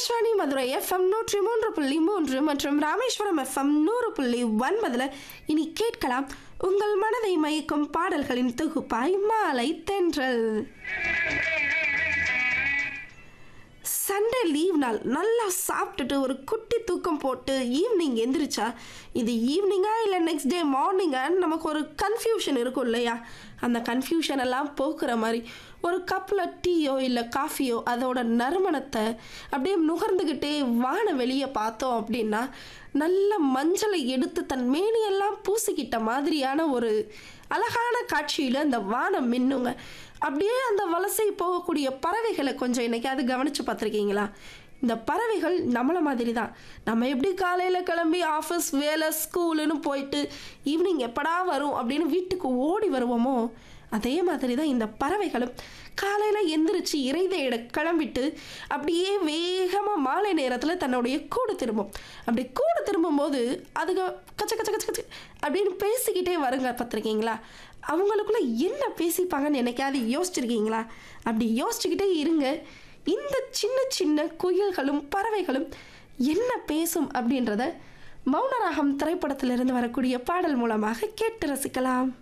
Akashvani Madurai FM நூற்றி மூன்று புள்ளி மூன்று மற்றும் ராமேஸ்வரம் எஃப்எம் நூறு புள்ளி ஒன்பதுல இனி கேட்கலாம் உங்கள் மனதை மயக்கும் பாடல்களின் தொகுப்பாய் மாலை தென்றல் சண்டே லீவ் நாள் நல்லா சாப்பிட்டுட்டு ஒரு குட்டி தூக்கம் போட்டு ஈவினிங் எந்திரிச்சா இது ஈவினிங்கா இல்லை நெக்ஸ்ட் டே மார்னிங்கான்னு நமக்கு ஒரு கன்ஃபியூஷன் இருக்கும் இல்லையா அந்த கன்ஃபியூஷன் எல்லாம் போக்குற மாதிரி ஒரு கப்பில் டீயோ இல்லை காஃபியோ அதோட நறுமணத்தை அப்படியே நுகர்ந்துக்கிட்டே வான வெளியே பார்த்தோம் அப்படின்னா நல்ல மஞ்சளை எடுத்து தன் மேனியெல்லாம் பூசிக்கிட்ட மாதிரியான ஒரு அழகான காட்சியில் அந்த வானம் மின்னுங்க அப்படியே அந்த வலசை போகக்கூடிய பறவைகளை கொஞ்சம் என்னைக்காவது கவனித்து பார்த்துருக்கீங்களா இந்த பறவைகள் நம்மளை மாதிரி தான் நம்ம எப்படி காலையில் கிளம்பி ஆஃபீஸ் வேலை ஸ்கூலுன்னு போயிட்டு ஈவினிங் எப்படா வரும் அப்படின்னு வீட்டுக்கு ஓடி வருவோமோ அதே மாதிரி தான் இந்த பறவைகளும் காலையில் எந்திரிச்சு இறை தேட கிளம்பிட்டு அப்படியே வேகமாக மாலை நேரத்தில் தன்னுடைய கூடு திரும்பும் அப்படி கூடு திரும்பும்போது அதுங்க கச்ச கச்ச கச்ச கச்ச அப்படின்னு பேசிக்கிட்டே வருங்க பார்த்துருக்கீங்களா அவங்களுக்குள்ள என்ன பேசிப்பாங்கன்னு என்னைக்காவது யோசிச்சிருக்கீங்களா அப்படி யோசிச்சுக்கிட்டே இருங்க இந்த சின்ன சின்ன குயில்களும் பறவைகளும் என்ன பேசும் அப்படின்றத மௌனராகம் திரைப்படத்திலிருந்து வரக்கூடிய பாடல் மூலமாக கேட்டு ரசிக்கலாம்